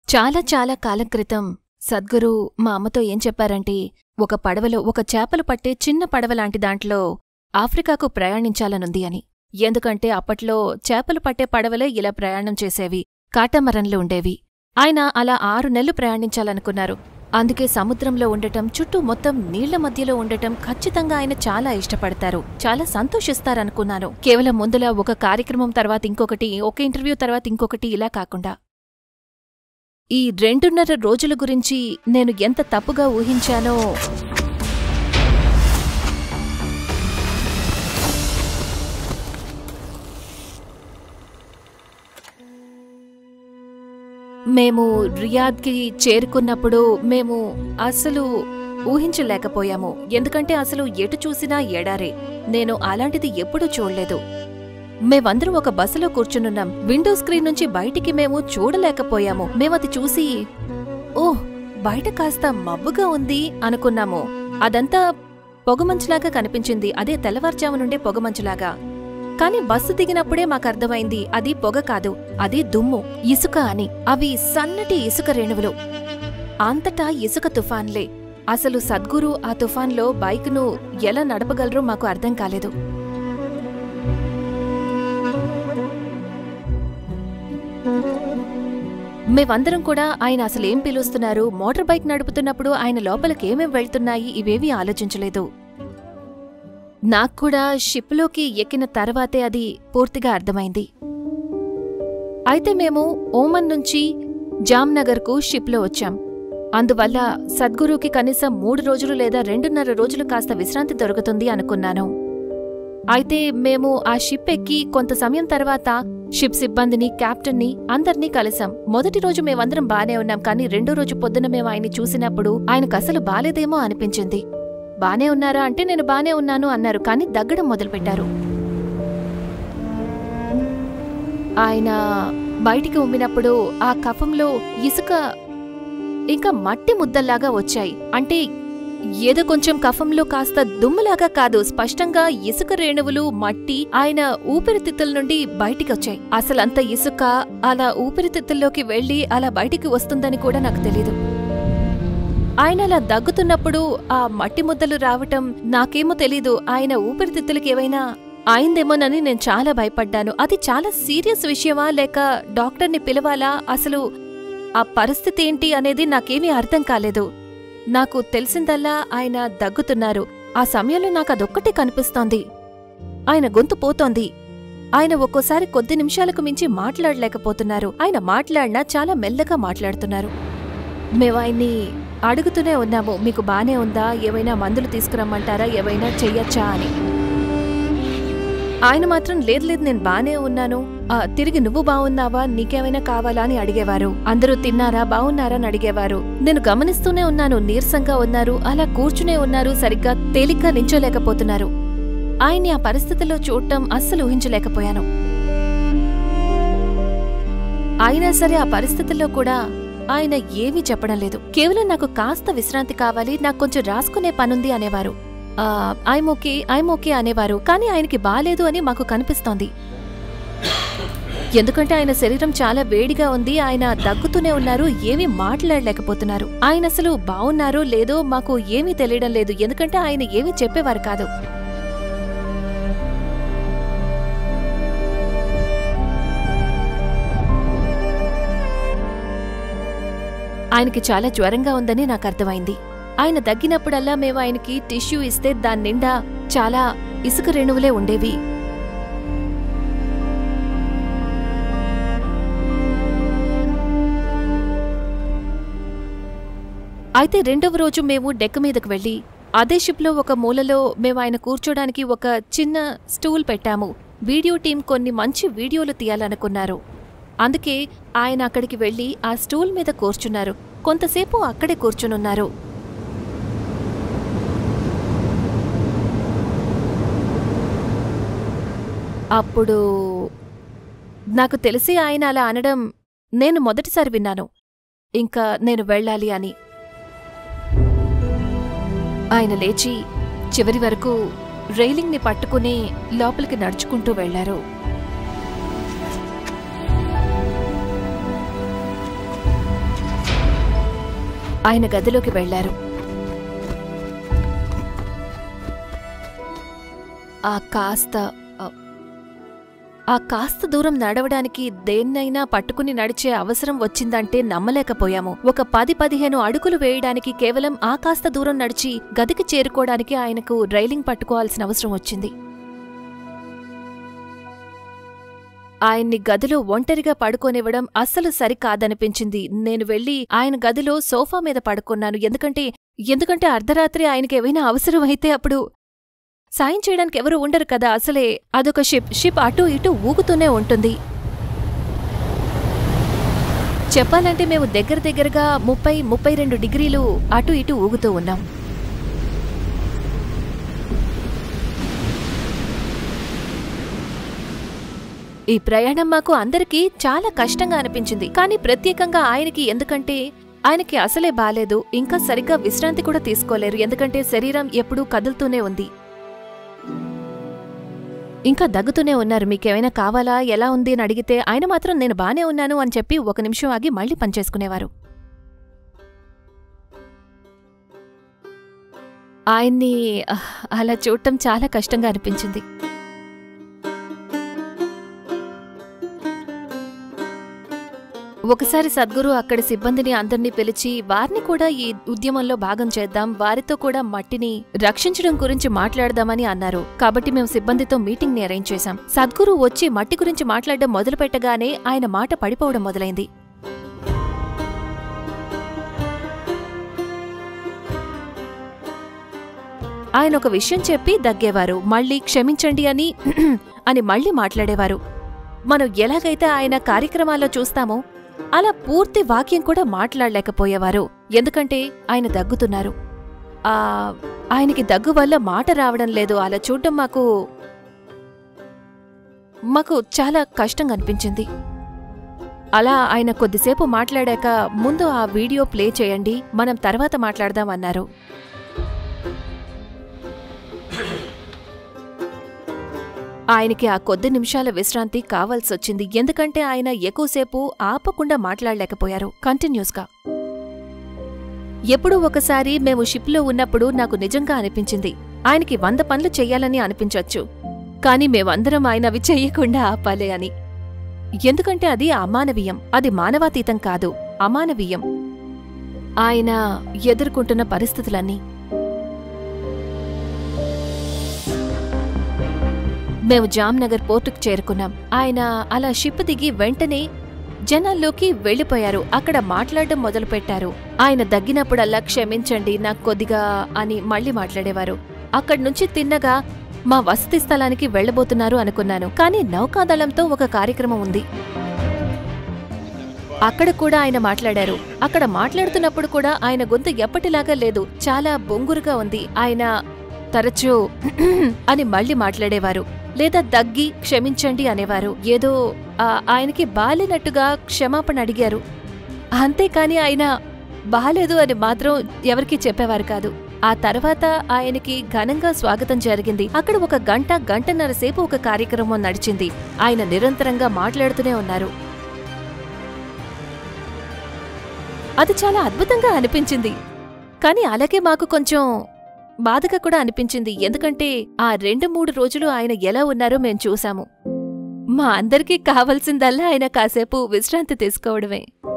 చాలా చాలా కాలం క్రితం సద్గురు మా అమ్మతో ఏం చెప్పారంటే ఒక పడవలో ఒక చేపలు పట్టే చిన్న పడవ లాంటి దాంట్లో ఆఫ్రికాకు ప్రయాణించాలనుంది అని ఎందుకంటే అప్పట్లో చేపలు పట్టే పడవలే ఇలా ప్రయాణం చేసేవి కాటమరంలు ఉండేవి ఆయన అలా ఆరు నెలలు ప్రయాణించాలనుకున్నారు అందుకే సముద్రంలో ఉండటం చుట్టూ మొత్తం నీళ్ల మధ్యలో ఉండటం ఖచ్చితంగా ఆయన చాలా ఇష్టపడతారు చాలా సంతోషిస్తారనుకున్నాను కేవలం ముందులా ఒక కార్యక్రమం తర్వాత ఇంకొకటి ఒక ఇంటర్వ్యూ తర్వాత ఇంకొకటి ఇలా కాకుండా ఈ రెండున్నర రోజుల గురించి నేను ఎంత తప్పుగా ఊహించానో మేము రియాద్కి చేరుకున్నప్పుడు మేము అసలు ఊహించలేకపోయాము ఎందుకంటే అసలు ఎటు చూసినా ఎడారే నేను అలాంటిది ఎప్పుడూ చూడలేదు మేమందరం ఒక బస్సులో కూర్చునున్నాం విండో స్క్రీన్ నుంచి బయటికి మేము చూడలేకపోయాము మేమది చూసి ఓహ్ బయట కాస్త మబ్బుగా ఉంది అనుకున్నాము అదంతా పొగమంచులాగా కనిపించింది అదే తెల్లవారుజాము నుండే పొగమంచులాగా కాని బస్సు దిగినప్పుడే మాకర్థమైంది అది పొగ కాదు అది దుమ్ము ఇసుక అని అవి సన్నటి ఇసుక రేణువులు అంతటా ఇసుక తుఫాన్లే అసలు సద్గురు ఆ తుఫాన్లో బైక్ను ఎలా నడపగలరో మాకు అర్థం కాలేదు మేమందరం కూడా ఆయన అసలేం పిలుస్తున్నారు మోటార్ బైక్ నడుపుతున్నప్పుడు ఆయన లోపలికేమేం వెళ్తున్నాయి ఇవేవీ ఆలోచించలేదు నాక్కూడా షిప్లోకి ఎక్కిన తర్వాతే అది పూర్తిగా అర్థమైంది అయితే మేము ఓమన్ నుంచి జామ్నగర్కు షిప్లో వచ్చాం అందువల్ల సద్గురుకి కనీసం మూడు రోజులు లేదా రెండున్నర రోజులు కాస్త విశ్రాంతి దొరుకుతుంది అనుకున్నాను అయితే మేము ఆ షిప్ ఎక్కి కొంత సమయం తర్వాత షిప్ సిబ్బందిని కెప్టెన్ని అందర్నీ కలిసాం మొదటి రోజు మేమందరం బానే ఉన్నాం కానీ రెండో రోజు పొద్దున మేము ఆయన్ని చూసినప్పుడు ఆయనకు అసలు బాలేదేమో అనిపించింది బానే ఉన్నారా అంటే నేను బానే ఉన్నాను అన్నారు కానీ దగ్గడం మొదలుపెట్టారు ఆయన బయటికి ఉమ్మినప్పుడు ఆ కఫంలో ఇసుక ఇంకా మట్టి ముద్దల్లాగా వచ్చాయి అంటే ఏదో కొంచెం కఫంలో కాస్త దుమ్ములాగా కాదు స్పష్టంగా ఇసుక రేణువులు మట్టి ఆయన ఊపిరితిత్తుల నుండి బయటికి వచ్చాయి అసలంత ఇసుక అలా ఊపిరితిత్తుల్లోకి వెళ్లి అలా బయటికి వస్తుందని కూడా నాకు తెలీదు ఆయన అలా దగ్గుతున్నప్పుడు ఆ మట్టి ముద్దలు రావటం నాకేమో తెలీదు ఆయన ఊపిరితిత్తులకి ఏవైనా అయిందేమోనని నేను చాలా భయపడ్డాను అది చాలా సీరియస్ విషయమా లేక డాక్టర్ని పిలవాలా అసలు ఆ పరిస్థితి ఏంటి అనేది నాకేమీ అర్థం కాలేదు నాకు తెలిసిందల్లా ఆయన దగ్గుతున్నారు ఆ సమయంలో నాకు అదొక్కటే కనిపిస్తోంది ఆయన గొంతు పోతోంది ఆయన ఒక్కోసారి కొద్ది నిమిషాలకు మించి మాట్లాడలేకపోతున్నారు ఆయన మాట్లాడినా చాలా మెల్లగా మాట్లాడుతున్నారు మేము ఆయన్ని అడుగుతూనే ఉన్నాము మీకు బానే ఉందా ఏమైనా మందులు తీసుకురమ్మంటారా ఏవైనా చెయ్యొచ్చా అని ఆయన మాత్రం లేదు లేదు నేను బానే ఉన్నాను ఆ, తిరిగి నువ్వు బావున్నావా నీకేమైనా కావాలా అని అడిగేవారు అందరూ తిన్నారా బావున్నారా అని అడిగేవారు నేను గమనిస్తూనే ఉన్నాను నీరసంగా ఉన్నారు అలా కూర్చునే ఉన్నారు సరిగ్గా తేలిగ్గా నించోలేకపోతున్నారు ఆయన్ని ఆ పరిస్థితిలో చూడటం అస్సలు ఊహించలేకపోయాను అయినా సరే ఆ పరిస్థితుల్లో కూడా ఆయన ఏమీ చెప్పడం లేదు కేవలం నాకు కాస్త విశ్రాంతి కావాలి నాకు కొంచెం రాసుకునే పనుంది అనేవారు ఐమ్ ఓకే ఐమ్ ఓకే అనేవారు కానీ ఆయనకి బాలేదు అని మాకు కనిపిస్తోంది ఎందుకంటే ఆయన శరీరం చాలా వేడిగా ఉంది ఆయన దగ్గుతూనే ఉన్నారు ఏమీ మాట్లాడలేకపోతున్నారు ఆయన అసలు బావున్నారో లేదో మాకు ఏమీ తెలియడం లేదు ఎందుకంటే ఆయన ఏమీ చెప్పేవారు కాదు ఆయనకి చాలా జ్వరంగా ఉందని నాకు అర్థమైంది ఆయన దగ్గినప్పుడల్లా మేము ఆయనకి టిష్యూ ఇస్తే దాని నిండా చాలా ఇసుక రేణువులే ఉండేవి అయితే రెండవ రోజు మేము డెక్క మీదకు వెళ్ళి అదే షిప్లో ఒక మూలలో మేము ఆయన కూర్చోడానికి ఒక చిన్న స్టూల్ పెట్టాము వీడియో టీం కొన్ని మంచి వీడియోలు తీయాలనుకున్నారు అందుకే ఆయన అక్కడికి వెళ్ళి ఆ స్టూల్ మీద కూర్చున్నారు కొంతసేపు అక్కడే కూర్చునున్నారు అప్పుడు నాకు తెలిసి ఆయన అలా అనడం నేను మొదటిసారి విన్నాను ఇంకా నేను వెళ్ళాలి అని ఆయన లేచి చివరి వరకు రైలింగ్ని పట్టుకుని లోపలికి నడుచుకుంటూ వెళ్లారు ఆయన గదిలోకి వెళ్లారు ఆ కాస్త ఆ- ఆ కాస్త దూరం నడవడానికి దేన్నైనా పట్టుకుని నడిచే అవసరం వచ్చిందంటే నమ్మలేకపోయాము ఒక పది పదిహేను అడుగులు వేయడానికి కేవలం ఆ కాస్త దూరం నడిచి గదికి చేరుకోవడానికి ఆయనకు రైలింగ్ పట్టుకోవాల్సిన అవసరం వచ్చింది ఆయన్ని గదిలో ఒంటరిగా పడుకోనివ్వడం అస్సలు సరికాదనిపించింది నేను వెళ్లి ఆయన గదిలో సోఫా మీద పడుకున్నాను ఎందుకంటే ఎందుకంటే అర్ధరాత్రి ఆయనకి ఏవైనా అవసరమైతే అప్పుడు సాయం చేయడానికి ఎవరు ఉండరు కదా అసలే అదొక షిప్ షిప్ అటూ ఇటూ ఊగుతూనే ఉంటుంది చెప్పాలంటే మేము దగ్గర దగ్గరగా ముప్పై ముప్పై రెండు డిగ్రీలు అటు ఇటు ఊగుతూ ఉన్నాం ఈ ప్రయాణం మాకు అందరికీ చాలా కష్టంగా అనిపించింది కానీ ప్రత్యేకంగా ఆయనకి ఎందుకంటే ఆయనకి అసలే బాలేదు ఇంకా సరిగ్గా విశ్రాంతి కూడా తీసుకోలేరు ఎందుకంటే శరీరం ఎప్పుడూ కదులుతూనే ఉంది ఇంకా దగ్గుతూనే ఉన్నారు మీకేమైనా కావాలా ఎలా ఉంది అని అడిగితే ఆయన మాత్రం నేను బానే ఉన్నాను అని చెప్పి ఒక నిమిషం ఆగి మళ్ళీ పనిచేసుకునేవారు ఆయన్ని అహ్, అలా చూడటం చాలా కష్టంగా అనిపించింది ఒకసారి సద్గురు అక్కడి సిబ్బందిని అందర్నీ పిలిచి వారిని కూడా ఈ ఉద్యమంలో భాగం చేద్దాం వారితో కూడా మట్టిని రక్షించడం గురించి మాట్లాడదామని అన్నారు కాబట్టి మేము సిబ్బందితో మీటింగ్ ని అరేంజ్ చేశాం సద్గురు వచ్చి మట్టి గురించి మాట్లాడడం మొదలుపెట్టగానే ఆయన మాట పడిపోవడం మొదలైంది ఆయన ఒక విషయం చెప్పి దగ్గేవారు మళ్ళీ క్షమించండి అని అని మళ్ళీ మాట్లాడేవారు మనం ఎలాగైతే ఆయన కార్యక్రమాల్లో చూస్తామో అలా పూర్తి వాక్యం కూడా మాట్లాడలేకపోయేవారు ఎందుకంటే ఆయన దగ్గుతున్నారు ఆ ఆయనకి దగ్గు వల్ల మాట రావడం లేదు అలా చూడడం మాకు మాకు చాలా కష్టంగా అనిపించింది అలా ఆయన కొద్దిసేపు మాట్లాడాక ముందు ఆ వీడియో ప్లే చేయండి మనం తర్వాత మాట్లాడదాం అన్నారు ఆయనకి ఆ కొద్ది నిమిషాల విశ్రాంతి కావాల్సొచ్చింది ఎందుకంటే ఆయన ఎక్కువసేపు ఆపకుండా మాట్లాడలేకపోయారు కంటిన్యూస్గా ఎప్పుడూ ఒకసారి మేము షిప్లో ఉన్నప్పుడు నాకు నిజంగా అనిపించింది ఆయనకి వంద పనులు చెయ్యాలని అనిపించొచ్చు కాని మేమందరం ఆయన అవి చెయ్యకుండా ఆపాలే అని ఎందుకంటే అది అమానవీయం అది మానవాతీతం కాదు అమానవీయం ఆయన ఎదుర్కొంటున్న పరిస్థితులన్నీ మేము జామ్నగర్ పోర్టుకు చేరుకున్నాం ఆయన అలా షిప్ దిగి వెంటనే జనాల్లోకి వెళ్లిపోయారు అక్కడ మాట్లాడడం మొదలుపెట్టారు ఆయన దగ్గినప్పుడల్లా క్షమించండి నాకు కొద్దిగా అని మళ్ళీ మాట్లాడేవారు అక్కడి నుంచి తిన్నగా మా వసతి స్థలానికి వెళ్లబోతున్నారు అనుకున్నాను కానీ నౌకాదళంతో ఒక కార్యక్రమం ఉంది అక్కడ కూడా ఆయన మాట్లాడారు అక్కడ మాట్లాడుతున్నప్పుడు కూడా ఆయన గొంతు ఎప్పటిలాగా లేదు చాలా బొంగురుగా ఉంది ఆయన తరచూ అని మళ్ళీ మాట్లాడేవారు లేదా దగ్గి క్షమించండి అనేవారు ఏదో ఆ, ఆయనకి బాలేనట్టుగా క్షమాపణ అడిగారు అంతేకాని ఆయన బాలేదు అని మాత్రం ఎవరికీ చెప్పేవారు కాదు ఆ తర్వాత ఆయనకి ఘనంగా స్వాగతం జరిగింది అక్కడ ఒక గంట గంటన్నర సేపు ఒక కార్యక్రమం నడిచింది ఆయన నిరంతరంగా మాట్లాడుతూనే ఉన్నారు అది చాలా అద్భుతంగా అనిపించింది కానీ అలాగే మాకు కొంచెం బాధగా కూడా అనిపించింది ఎందుకంటే ఆ రెండు మూడు రోజులు ఆయన ఎలా ఉన్నారో మేం చూశాము మా అందరికీ కావలసిందల్లా ఆయన కాసేపు విశ్రాంతి తీసుకోవడమే